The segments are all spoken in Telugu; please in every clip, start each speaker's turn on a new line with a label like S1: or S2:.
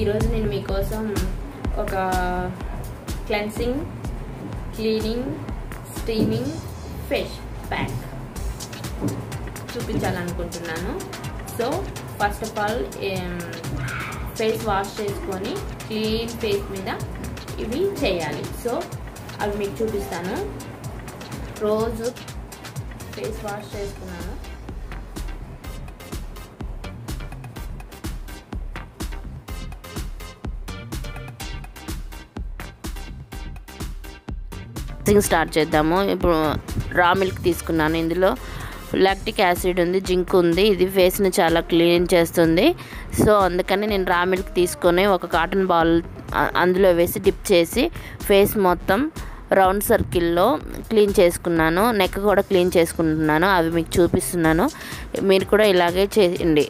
S1: ఈరోజు నేను మీకోసం ఒక cleansing cleaning steaming face pack చూపించాలనుకుంటున్నాను so first of all face wash చేసుకొని క్లీన్ ఫేస్ మీద ఇవి చేయాలి సో అవి మీకు చూపిస్తాను రోజు ఫేస్ వాష్ చేసుకున్నాను
S2: థింగ్ స్టార్ట్ చేద్దాము ఇప్పుడు రా మిల్క్ తీసుకున్నాను ఇందులో లాక్టిక్ యాసిడ్ ఉంది జింక్ ఉంది ఇది ఫేస్ని చాలా క్లీన్ చేస్తుంది సో అందుకని నేను రా మిల్క్ తీసుకొని ఒక కాటన్ బాల్ అందులో వేసి డిప్ చేసి ఫేస్ మొత్తం రౌండ్ సర్కిల్లో క్లీన్ చేసుకున్నాను నెక్ కూడా క్లీన్ చేసుకుంటున్నాను అవి మీకు చూపిస్తున్నాను మీరు కూడా ఇలాగే చేయండి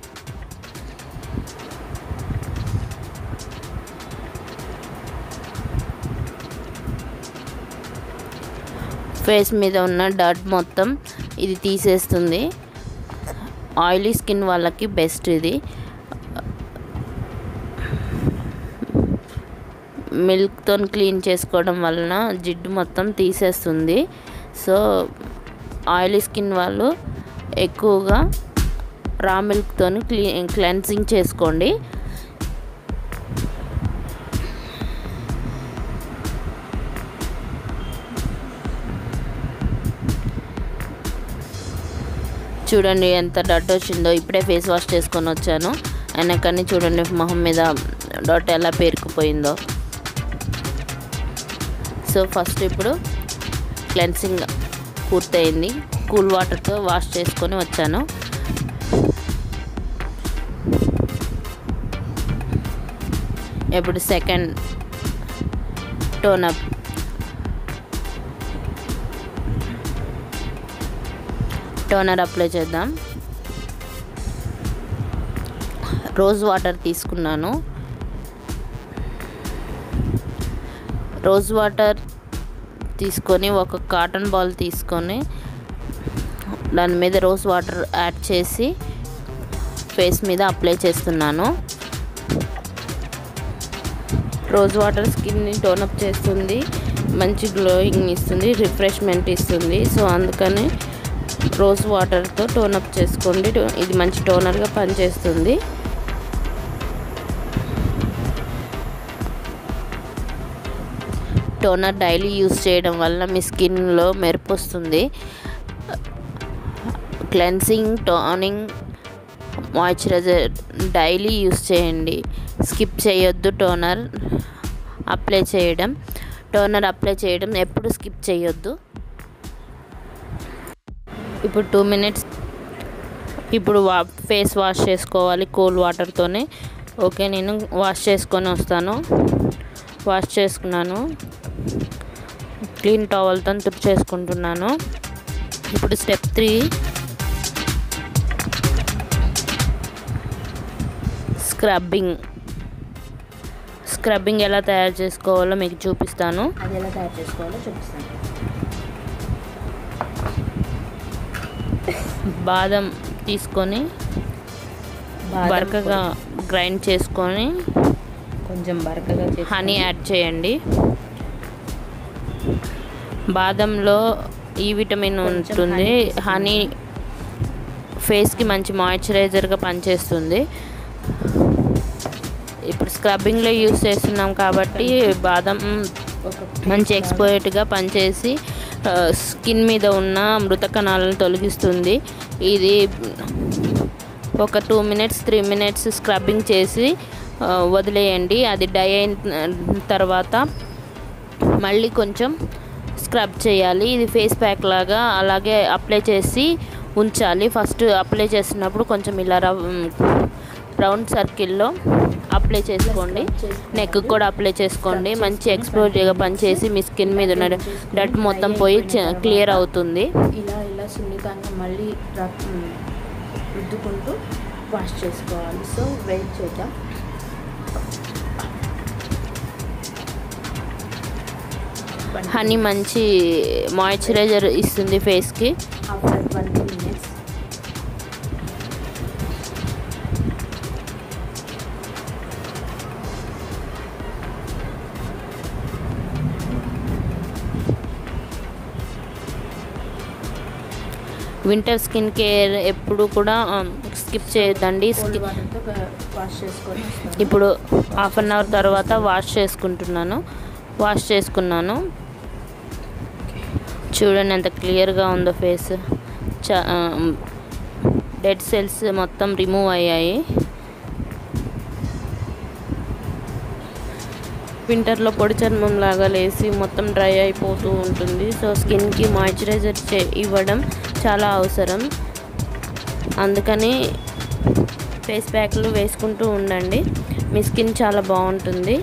S2: ఫేస్ మీద ఉన్న డర్ట్ మొత్తం ఇది తీసేస్తుంది ఆయిలీ స్కిన్ వాళ్ళకి బెస్ట్ ఇది మిల్క్తో క్లీన్ చేసుకోవడం వలన జిడ్డు మొత్తం తీసేస్తుంది సో ఆయిలీ స్కిన్ వాళ్ళు ఎక్కువగా రా మిల్క్తో క్లీ క్లెన్సింగ్ చేసుకోండి చూడండి ఎంత డట్ వచ్చిందో ఇప్పుడే ఫేస్ వాష్ చేసుకొని వచ్చాను అయినా కానీ చూడండి మొహం మీద డట్ ఎలా పేరుకుపోయిందో సో ఫస్ట్ ఇప్పుడు క్లెన్సింగ్ పూర్తయింది కూల్ వాటర్తో వాష్ చేసుకొని వచ్చాను ఇప్పుడు సెకండ్ టోనప్ టోనర్ అప్లై చేద్దాం రోజ్ వాటర్ తీసుకున్నాను రోజ్ వాటర్ తీసుకొని ఒక కాటన్ బాల్ తీసుకొని దాని మీద రోజ్ వాటర్ యాడ్ చేసి ఫేస్ మీద అప్లై చేస్తున్నాను రోజ్ వాటర్ స్కిన్ని టోనప్ చేస్తుంది మంచి గ్లోయింగ్ ఇస్తుంది రిఫ్రెష్మెంట్ ఇస్తుంది సో అందుకని రోజ్ వాటర్తో టోనప్ చేసుకోండి ఇది మంచి టోనర్గా పనిచేస్తుంది టోనర్ డైలీ యూస్ చేయడం వల్ల మీ స్కిన్లో మెరుపు వస్తుంది cleansing toning moisturiser daily use చేయండి స్కిప్ చేయొద్దు టోనర్ అప్లై చేయడం టోనర్ అప్లై చేయడం ఎప్పుడు స్కిప్ చేయొద్దు ఇప్పుడు టూ మినిట్స్ ఇప్పుడు వా ఫేస్ వాష్ చేసుకోవాలి కూల్ వాటర్తోనే ఓకే నేను వాష్ చేసుకొని వస్తాను వాష్ చేసుకున్నాను క్లీన్ టవల్తో తుడి చేసుకుంటున్నాను ఇప్పుడు స్టెప్ త్రీ స్క్రబ్బింగ్ స్క్రబ్బింగ్ ఎలా తయారు చేసుకోవాలో మీకు చూపిస్తాను
S1: అది ఎలా తయారు చేసుకోవాలో చూపిస్తాను
S2: బాదం తీసుకొని బరకగా గ్రైండ్ చేసుకొని
S1: కొంచెం బరకగా చేసి
S2: హనీ యాడ్ చేయండి బాదంలో ఈ విటమిన్ ఉంటుంది హనీ ఫేస్కి మంచి మాయిశ్చరైజర్గా పనిచేస్తుంది ఇప్పుడు స్క్రబ్బింగ్లో యూస్ చేస్తున్నాం కాబట్టి బాదం
S1: ఒక
S2: మంచి ఎక్స్పోర్ట్గా పనిచేసి స్కిన్ మీద ఉన్న మృత కణాలను తొలగిస్తుంది ఇది ఒక two minutes three minutes scrubbing చేసి ఆ, వదిలేయండి అది డై అయిన తర్వాత మళ్ళీ కొంచెం స్క్రబ్ చేయాలి ఇది ఫేస్ ప్యాక్ లాగా అలాగే అప్లై చేసి ఉంచాలి ఫస్ట్ అప్లై చేసినప్పుడు కొంచెం ఇలా రవ్ రౌండ్ సర్కిల్లో అప్లై చేసుకోండి నెక్ కూడా అప్లై చేసుకోండి మంచి ఎక్స్పోజర్గా పనిచేసి మీ స్కిన్ మీద ఉన్న డట్ మొత్తం పోయి క్లియర్ అవుతుంది
S1: ఇలా ఇలా సున్నితంగా మళ్ళీ రక్- రుద్దుకుంటూ వాష్ చేసుకోవాలి సో వెయిట్ చేద్దాం
S2: హనీ మంచి మాయిశ్చరైజర్ ఇస్తుంది ఫేస్కి
S1: after twenty minutes
S2: winter skin care ఎప్పుడు కూడా స్కిప్ చేయొద్దండి
S1: కోల్డ్
S2: స్కి-
S1: వాటర్తో వాష్ చేసుకొని వస్తాను
S2: ఇప్పుడు హాఫ్ అన్ అవర్ తర్వాత వాష్ చేసుకుంటున్నాను వాష్ చేసుకున్నాను చూడండి ఎంత క్లియర్గా ఉందో ఫేస్ చా డెడ్ సెల్స్ మొత్తం రిమూవ్ అయ్యాయి వింటర్లో పొడి చర్మం లాగా లేసి మొత్తం డ్రై అయిపోతూ ఉంటుంది సో స్కిన్కి మాయిశ్చరైజర్ చే ఇవ్వడం చాలా అవసరం అందుకని ఫేస్ ప్యాక్లు వేసుకుంటూ ఉండండి మీ స్కిన్ చాలా బాగుంటుంది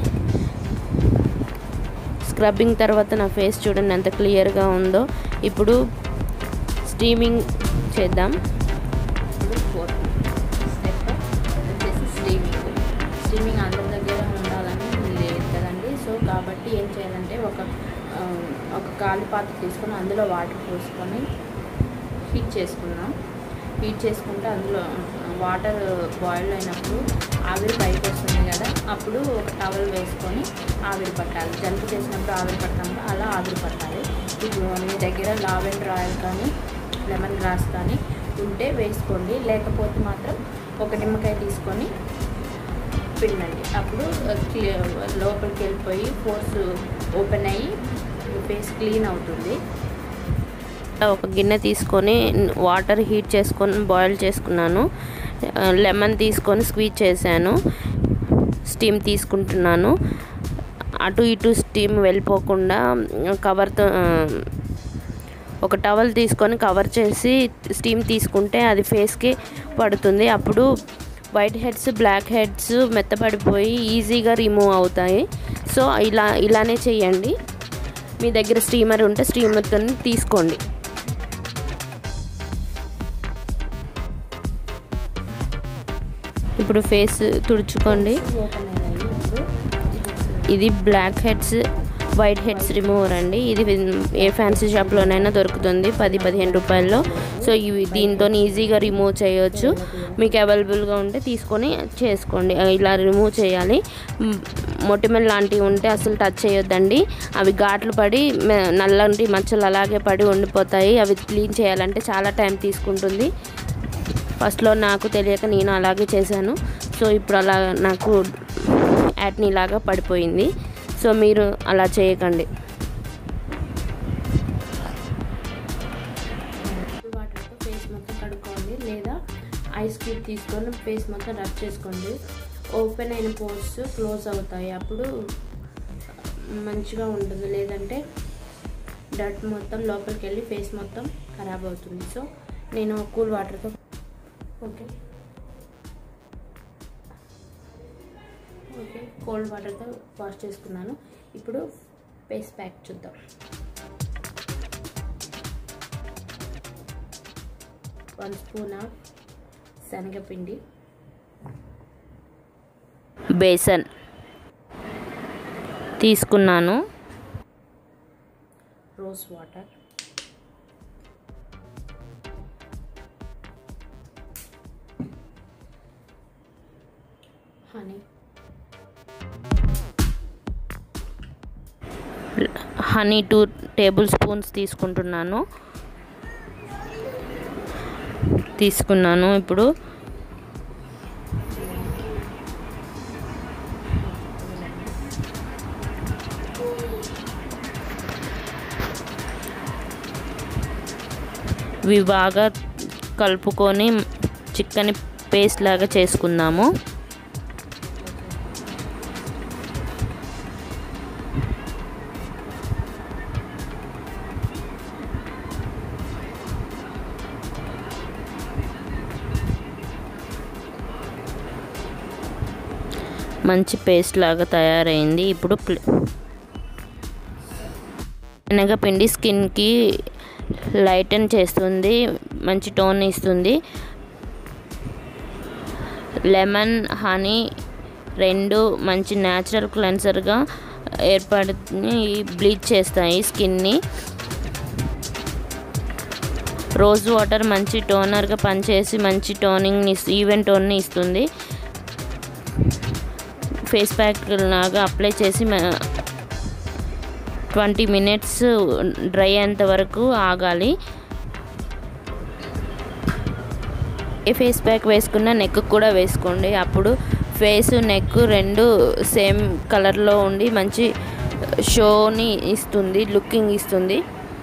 S2: స్క్రబ్బింగ్ తర్వాత నా ఫేస్ చూడండి ఎంత క్లియర్గా ఉందో ఇప్పుడు స్టీమింగ్ చేద్దాం
S1: ఇప్పుడు ఫోర్త్ స్టెప్ వచ్చేసి స్టీమింగ్ స్టీమింగ్ అందరి దగ్గర ఉండాలని లేదు కదండి సో కాబట్టి ఏం చేయాలంటే ఒక ఆ, ఒక కాలు పాత్ర తీసుకొని అందులో వాటర్ పోసుకొని హీట్ చేసుకున్నాం హీట్ చేసుకుంటే అందులో వాటర్ బాయిల్ అయినప్పుడు ఆవిరి పైకి వస్తుంది కదా అప్పుడు ఒక టవల్ వేసుకొని ఆవిరి పట్టాలి జలుబు చేసినప్పుడు ఆవిరి పడతాం కదా, అలా ఆవిరి పట్టాలి ఇప్పుడు మీ దగ్గర లావెండర్ ఆయిల్ కానీ లెమన్ గ్రాస్ కానీ ఉంటే వేసుకోండి లేకపోతే మాత్రం ఒక నిమ్మకాయ తీసుకొని పిండండి అప్పుడు క్లియర్ లోపలికి వెళ్ళిపోయి పోర్స్ ఓపెన్ అయ్యి ఫేస్ క్లీన్ అవుతుంది
S2: ఒక గిన్నె తీసుకొని వాటర్ హీట్ చేసుకొని బాయిల్ చేసుకున్నాను లెమన్ తీసుకొని స్క్వీజ్ చేశాను స్టీమ్ తీసుకుంటున్నాను అటు ఇటు స్టీమ్ వెళ్ళిపోకుండా కవర్తో ఒక టవల్ తీసుకొని కవర్ చేసి స్టీమ్ తీసుకుంటే అది ఫేస్కి పడుతుంది అప్పుడు వైట్ హెడ్స్ బ్లాక్ హెడ్స్ మెత్తపడిపోయి ఈజీగా రిమూవ్ అవుతాయి సో ఇలా ఇలానే చేయండి మీ దగ్గర స్టీమర్ ఉంటే స్టీమర్తో తీసుకోండి ఇప్పుడు ఫేస్ తుడుచుకోండి
S1: ఓపెన్ అయ్యాయి ఇప్పుడు
S2: ఇది black heads white heads remover అండి ఇది ఏ ఫ్యాన్సీ షాప్లోనైనా దొరుకుతుంది పది పదిహేను రూపాయల్లో సో ఇవి దీంతో ఈజీగా రిమూవ్ చేయొచ్చు మీకు అవైలబుల్గా ఉంటే తీసుకొని చేసుకోండి ఇలా రిమూవ్ చేయాలి మ్, మొటిమల్ లాంటివి ఉంటే అసలు టచ్ చేయొద్దండి అవి ఘాట్లు పడి మె- నల్లంటి మచ్చలు అలాగే పడి ఉండిపోతాయి అవి క్లీన్ చేయాలంటే చాలా టైం తీసుకుంటుంది ఫస్ట్లో నాకు తెలియక నేను అలాగే చేశాను సో ఇప్పుడు అలా నాకు యాట్నీ లాగా పడిపోయింది సో మీరు అలా చేయకండి
S1: వాటర్తో ఫేస్ మొత్తం కడుక్కోండి లేదా ఐస్ క్యూబ్ తీసుకొని ఫేస్ మొత్తం రబ్ చేసుకోండి ఓపెన్ అయిన పోర్స్ క్లోజ్ అవుతాయి అప్పుడు మంచిగా ఉంటుంది లేదంటే డట్ మొత్తం లోపలికి వెళ్ళి ఫేస్ మొత్తం ఖరాబ్ అవుతుంది సో నేను కూల్ వాటర్తో ఓకే ఓకే కోల్డ్ వాటర్తో వాష్ చేసుకున్నాను ఇప్పుడు ఫేస్ ప్యాక్ చూద్దాం వన్ స్పూన్ ఆఫ్ శనగపిండి
S2: బేసన్ తీసుకున్నాను
S1: rose water honey
S2: honey two tablespoons తీసుకుంటున్నాను తీసుకున్నాను ఇప్పుడు ఇవి బాగా కలుపుకొని చిక్కని పేస్ట్ లాగా చేసుకుందాము మంచి పేస్ట్ లాగా తయారైంది ఇప్పుడు ప్ల- శనగపిండి స్కిన్కి లైటన్ చేస్తుంది మంచి టోన్ ఇస్తుంది లెమన్ హనీ రెండు మంచి న్యాచురల్ క్లెన్సర్గా ఏర్పడి బ్లీచ్ చేస్తాయి స్కిన్ని రోజ్ వాటర్ మంచి టోనర్గా పనిచేసి మంచి టోనింగ్ని ఈవెన్ టోన్ని ఇస్తుంది ఫేస్ ప్యాక్ లాగా అప్లై చేసి ట్వంటీ మినిట్స్ డ్రై అయ్యేంత వరకు ఆగాలి ఏ ఫేస్ ప్యాక్ వేసుకున్నా నెక్ కూడా వేసుకోండి అప్పుడు ఫేస్ నెక్ రెండు సేమ్ కలర్లో ఉండి మంచి షోని ఇస్తుంది లుకింగ్ ఇస్తుంది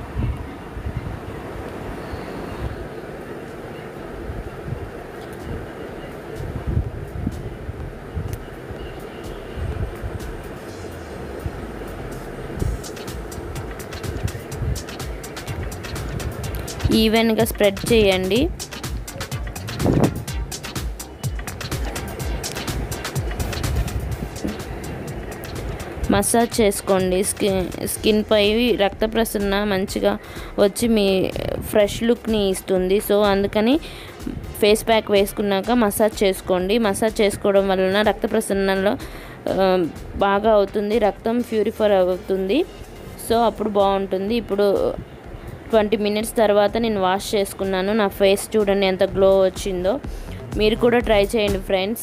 S2: ఈవెన్గా స్ప్రెడ్ చేయండి మసాజ్ చేసుకోండి స్కిన్ స్కిన్పై రక్త ప్రసరణ మంచిగా వచ్చి మీ ఫ్రెష్ లుక్ని ఇస్తుంది సో అందుకని ఫేస్ ప్యాక్ వేసుకున్నాక మసాజ్ చేసుకోండి మసాజ్ చేసుకోవడం వలన రక్త ప్రసరణలో ఆ, బాగా అవుతుంది రక్తం ప్యూరిఫై అవుతుంది సో అప్పుడు బాగుంటుంది ఇప్పుడు ట్వంటీ మినిట్స్ తర్వాత నేను వాష్ చేసుకున్నాను నా ఫేస్ చూడండి ఎంత గ్లో వచ్చిందో మీరు కూడా ట్రై చేయండి ఫ్రెండ్స్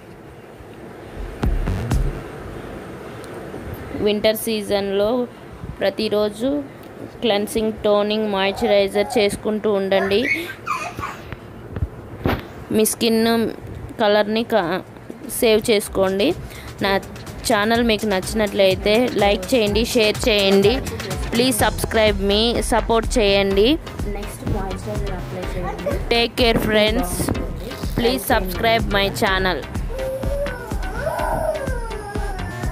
S2: వింటర్ సీజన్లో ప్రతిరోజు క్లెన్సింగ్ టోనింగ్ మాయిశ్చరైజర్ చేసుకుంటూ ఉండండి మీ స్కిన్ కలర్ని సేవ్ చేసుకోండి నా ఛానల్ మీకు నచ్చినట్లయితే లైక్ చేయండి షేర్ చేయండి ప్లీజ్ సబ్స్క్రైబ్ మీ సపోర్ట్ చేయండి
S1: నెక్స్ట్ మాయిశ్చరైజర్ అప్లై చేయండి
S2: take care friends please subscribe my channel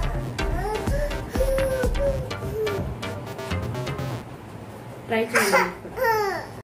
S1: try చేయండి